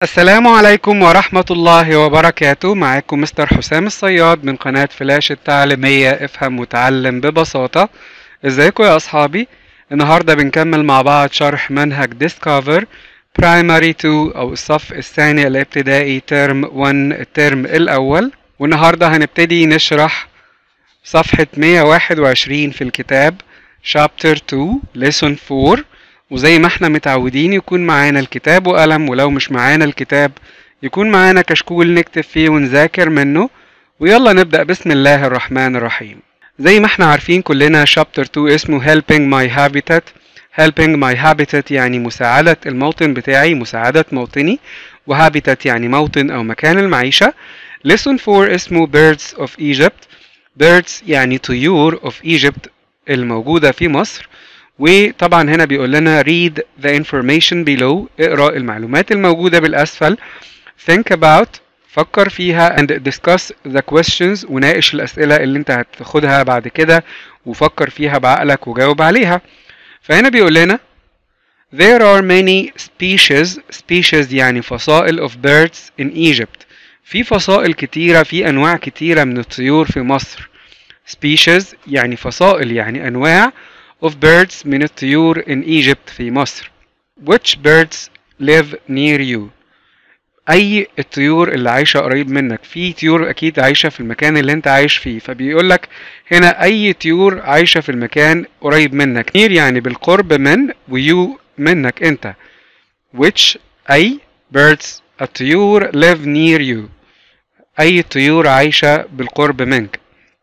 السلام عليكم ورحمة الله وبركاته معاكم مستر حسام الصياد من قناة فلاش التعليمية افهم وتعلم ببساطة ازيكم يا اصحابي النهاردة بنكمل مع بعض شرح منهج Discover Primary 2 او الصف الثاني الابتدائي ترم 1 الترم الاول والنهاردة هنبتدي نشرح صفحة 121 في الكتاب Chapter 2 Lesson 4 وزي ما احنا متعودين يكون معانا الكتاب وقلم ولو مش معانا الكتاب يكون معانا كشكول نكتب فيه ونذاكر منه ويلا نبدأ بسم الله الرحمن الرحيم زي ما احنا عارفين كلنا شابتر 2 اسمه helping my habitat helping my habitat يعني مساعدة الموطن بتاعي مساعدة موطني وهابيتات يعني موطن أو مكان المعيشة lesson 4 اسمه birds of Egypt birds يعني طيور of Egypt الموجودة في مصر وطبعا هنا بيقول لنا read the information below اقرا المعلومات الموجودة بالأسفل think about فكر فيها and discuss the questions وناقش الأسئلة اللي انت هتاخدها بعد كده وفكر فيها بعقلك وجاوب عليها فهنا بيقول لنا There are many species species يعني فصائل of birds in Egypt في فصائل كتيرة في أنواع كتيرة من الطيور في مصر species يعني فصائل يعني أنواع of birds من الطيور in Egypt في مصر which birds live near you أي الطيور اللي عايشة قريب منك في طيور أكيد عايشة في المكان اللي أنت عايش فيه فبيقول لك هنا أي طيور عايشة في المكان قريب منك near يعني بالقرب من ويو منك أنت which أي birds الطيور live near you أي طيور عايشة بالقرب منك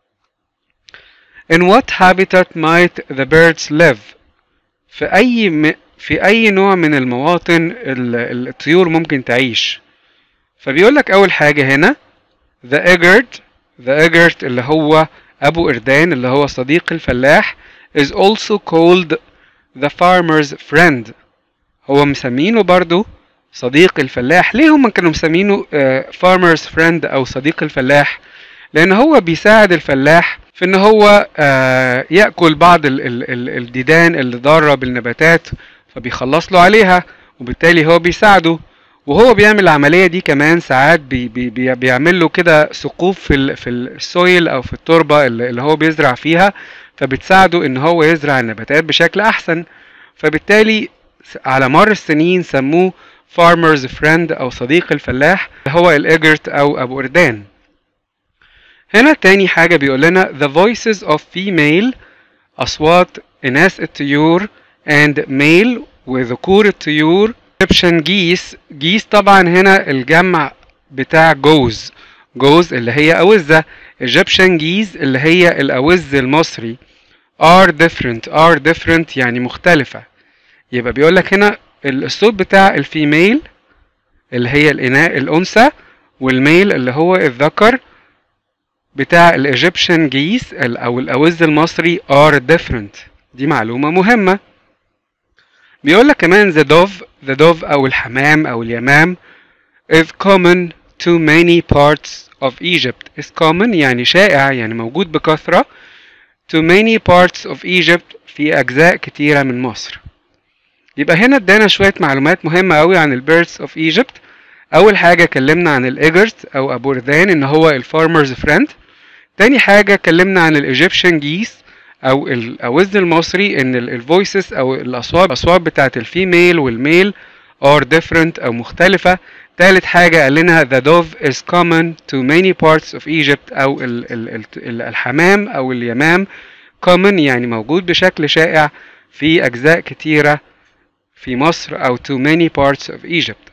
In what habitat might the birds live؟ في أي م... في أي نوع من المواطن ال- الطيور ممكن تعيش؟ فبيقول لك أول حاجة هنا the eggert the eggert اللي هو أبو قردان اللي هو صديق الفلاح is also called the farmer's friend هو مسمينه برضو صديق الفلاح ليه هم كانوا مسمينه آه، farmer's friend أو صديق الفلاح؟ لأن هو بيساعد الفلاح في ان هو آه، ياكل بعض ال- ال- ال- الديدان اللي ضاره بالنباتات فبيخلص له عليها وبالتالي هو بيساعده وهو بيعمل العمليه دي كمان ساعات بي بي بي بيعمل له كده ثقوب في ال في السويل او في التربه اللي اللي هو بيزرع فيها فبتساعده ان هو يزرع النباتات بشكل احسن فبالتالي س- على مر السنين سموه farmer's friend او صديق الفلاح هو الاجرت او ابو قردان هنا تاني حاجة بيقول لنا the voices of female أصوات إناث الطيور and male وذكور الطيور Egyptian geese geese طبعا هنا الجمع بتاع جوز جوز اللي هي أوزة Egyptian geese اللي هي الأوز المصري are different are different يعني مختلفة يبقى بيقول لك هنا الصوت بتاع الفيميل اللي هي الإناء الأنثى والميل اللي هو الذكر بتاع الايجيبشن جيس او الاوز المصري are different دي معلومة مهمة بيقول لك كمان the dove the dove او الحمام او اليمام is common to many parts of Egypt is common يعني شائع يعني موجود بكثرة to many parts of Egypt في أجزاء كتيرة من مصر يبقى هنا ادانا شوية معلومات مهمة أوي عن ال birds of Egypt أول حاجة اتكلمنا عن الإيجرت أو أبو ردان إن هو الفارمرز فريند تاني حاجة اتكلمنا عن الايجيبشن جيس او الاوز المصري ان الفويسز او الاصوات الاصوات بتاعت الفيميل والميل are different او مختلفة تالت حاجة قال لنا the dove is common to many parts of Egypt او ال ال ال ال الحمام او اليمام common يعني موجود بشكل شائع في اجزاء كتيرة في مصر او to many parts of Egypt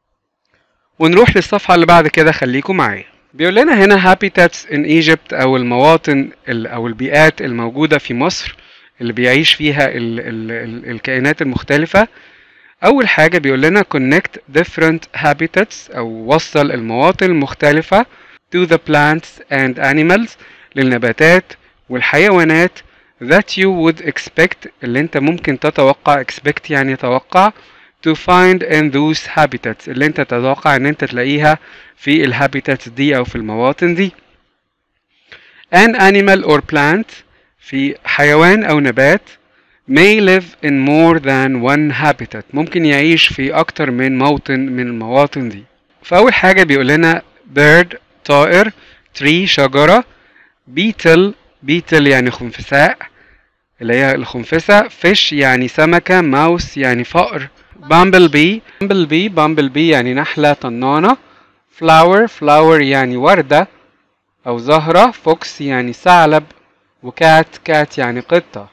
ونروح للصفحة اللي بعد كده خليكم معايا بيقول لنا هنا habitats in Egypt أو المواطن ال- أو البيئات الموجودة في مصر اللي بيعيش فيها ال ال ال الكائنات المختلفة أول حاجة بيقول لنا connect different habitats أو وصل المواطن المختلفة to the plants and animals للنباتات والحيوانات that you would expect اللي انت ممكن تتوقع expect يعني يتوقع to find in those habitats اللي انت تتوقع ان انت تلاقيها في الهابيتاتس دي او في المواطن دي an animal or plant في حيوان او نبات may live in more than one habitat ممكن يعيش في أكتر من موطن من المواطن دي فأول حاجة بيقول لنا bird طائر tree شجرة beetle beetle يعني خنفساء اللي هي الخنفسة fish يعني سمكة mouse يعني فأر bumblebee bumblebee bumblebee يعني نحلة طنانة flower flower يعني وردة أو زهرة fox يعني ثعلب وكات كات يعني قطة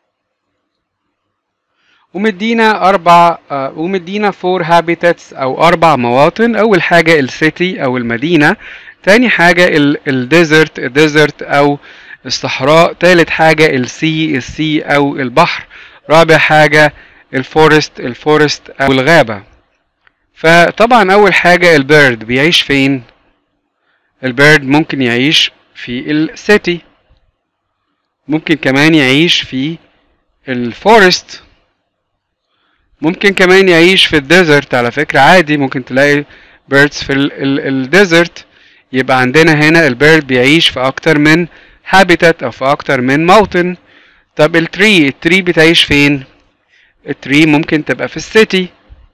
ومدينا أربع آه، ومدينا فور هابيتاتس أو أربع مواطن أول حاجة السيتي أو المدينة تاني حاجة الديزرت الديزرت أو الصحراء تالت حاجة السي السي أو البحر رابع حاجة الفورست الفورست أو الغابة فطبعا أول حاجة البيرد بيعيش فين؟ البيرد ممكن يعيش في السيتي ممكن كمان يعيش في الفورست ممكن كمان يعيش في الديزرت على فكرة عادي ممكن تلاقي بيردز في الديزرت يبقى عندنا هنا البيرد بيعيش في أكتر من هابيتات أو في أكتر من موطن طب التري التري بتعيش فين؟ التري ممكن تبقى في السيتي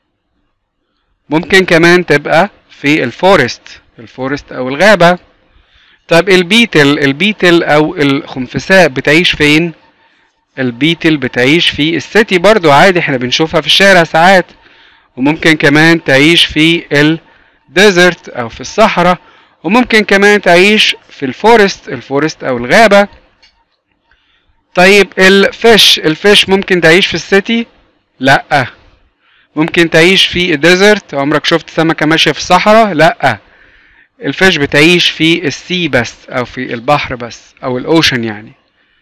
ممكن كمان تبقى في الفورست الفورست أو الغابة طب البيتل البيتل أو الخنفساء بتعيش فين؟ البيتل بتعيش في السيتي برضو عادي احنا بنشوفها في الشارع ساعات وممكن كمان تعيش في الديزرت او في الصحراء وممكن كمان تعيش في الفورست الفورست او الغابة طيب الفيش الفيش ممكن تعيش في السيتي لا ممكن تعيش في الديزرت عمرك شفت سمكة ماشية في الصحراء لا الفيش بتعيش في السي بس او في البحر بس او الاوشن يعني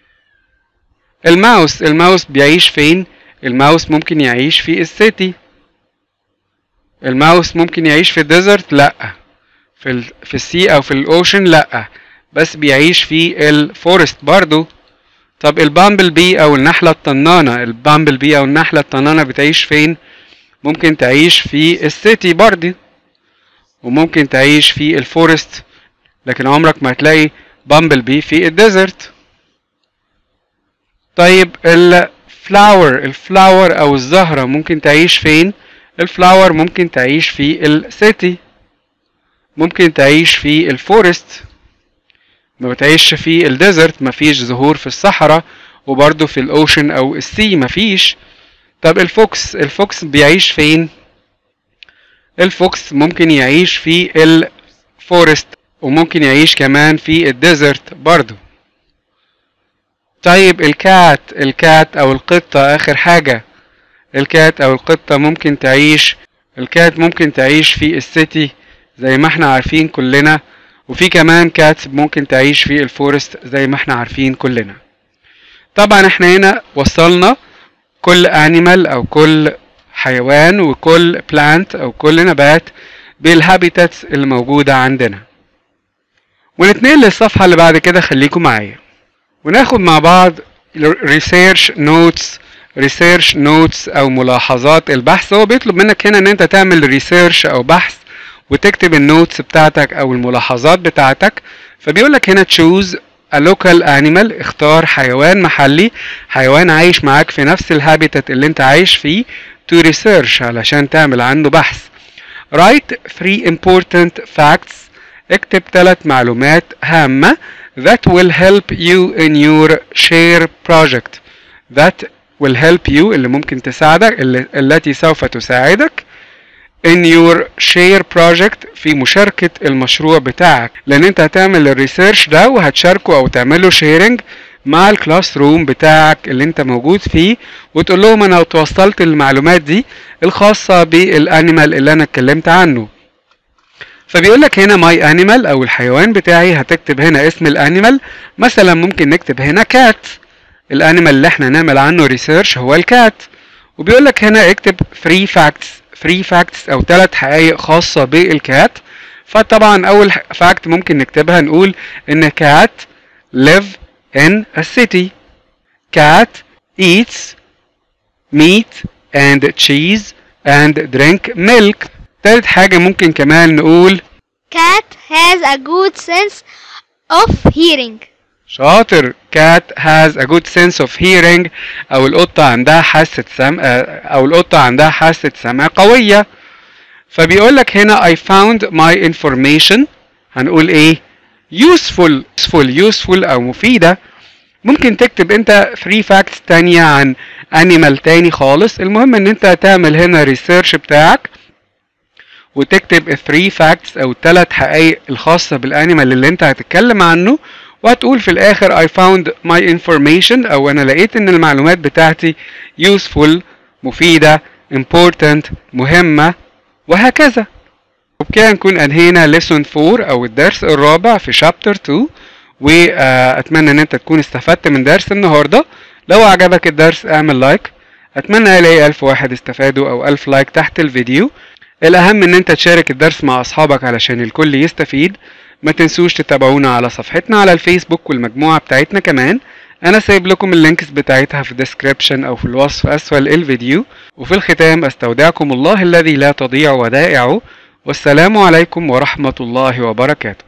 الماوس الماوس بيعيش فين الماوس ممكن يعيش في السيتي الماوس ممكن يعيش في الديزرت لا في ال في السي او في الاوشن لا بس بيعيش في الفورست برضو طب البامبل بي او النحلة الطنانة البامبل بي او النحلة الطنانة بتعيش فين ممكن تعيش في السيتي برضو وممكن تعيش في الفورست لكن عمرك ما هتلاقي بامبل بي في الديزرت طيب الفلاور الفلاور او الزهرة ممكن تعيش فين الفلاور ممكن تعيش في السيتي ممكن تعيش في الفورست ما بتعيش في الديزرت مفيش زهور في الصحراء وبرضه في الاوشن او السي مفيش طب الفوكس الفوكس بيعيش فين الفوكس ممكن يعيش في الفورست وممكن يعيش كمان في الديزرت برضه طيب الكات الكات او القطة اخر حاجة الكات او القطة ممكن تعيش الكات ممكن تعيش في السيتي زي ما احنا عارفين كلنا وفي كمان كات ممكن تعيش في الفورست زي ما احنا عارفين كلنا طبعا احنا هنا وصلنا كل انيمال او كل حيوان وكل بلانت او كل نبات بالهابيتاتس اللي موجودة عندنا ونتنقل للصفحة اللي بعد كده خليكم معايا وناخد مع بعض ريسيرش نوتس ريسيرش نوتس او ملاحظات البحث هو بيطلب منك هنا ان انت تعمل ريسيرش او بحث وتكتب النوتس بتاعتك او الملاحظات بتاعتك فبيقول لك هنا تشوز a local animal اختار حيوان محلي حيوان عايش معاك في نفس الهابيتات اللي انت عايش فيه to research علشان تعمل عنه بحث write three important facts اكتب ثلاث معلومات هامة that will help you in your share project that will help you اللي ممكن تساعدك اللي التي سوف تساعدك in your share project في مشاركة المشروع بتاعك لان انت هتعمل الريسيرش ده وهتشاركه او تعمله شيرنج مع الكلاس روم بتاعك اللي انت موجود فيه وتقول لهم انا توصلت المعلومات دي الخاصة بالانيمال اللي انا اتكلمت عنه فبيقول لك هنا ماي انيمال او الحيوان بتاعي هتكتب هنا اسم الانيمال مثلا ممكن نكتب هنا كات الانيمال اللي احنا نعمل عنه ريسيرش هو الكات وبيقول لك هنا اكتب 3 فاكتس 3 فاكتس او 3 حقائق خاصة بالكات فطبعا اول فاكت ممكن نكتبها نقول ان كات live in a city cat eats meat and cheese and drink milk تالت حاجة ممكن كمان نقول Cat has a good sense of hearing. شاطر cat has a good sense of hearing او القطة عندها حاسة سمع او القطة عندها حاسة سمع قوية فبيقول لك هنا I found my information هنقول ايه useful useful useful او مفيدة ممكن تكتب انت 3 facts تانية عن animal تاني خالص المهم ان انت تعمل هنا ريسيرش بتاعك وتكتب 3 facts او الثلاث حقائق الخاصة بالانيمال اللي انت هتتكلم عنه وهتقول في الاخر I found my information او انا لقيت ان المعلومات بتاعتي useful مفيدة important مهمة وهكذا وبكده نكون انهينا lesson 4 او الدرس الرابع في chapter 2 واتمنى ان انت تكون استفدت من درس النهارده لو عجبك الدرس اعمل لايك اتمنى الاقي الف واحد استفادوا او الف لايك تحت الفيديو الاهم ان انت تشارك الدرس مع اصحابك علشان الكل يستفيد ما تنسوش تتابعونا على صفحتنا على الفيسبوك والمجموعة بتاعتنا كمان انا سايب لكم اللينكس بتاعتها في الديسكريبشن او في الوصف اسفل الفيديو وفي الختام استودعكم الله الذي لا تضيع ودائعه والسلام عليكم ورحمة الله وبركاته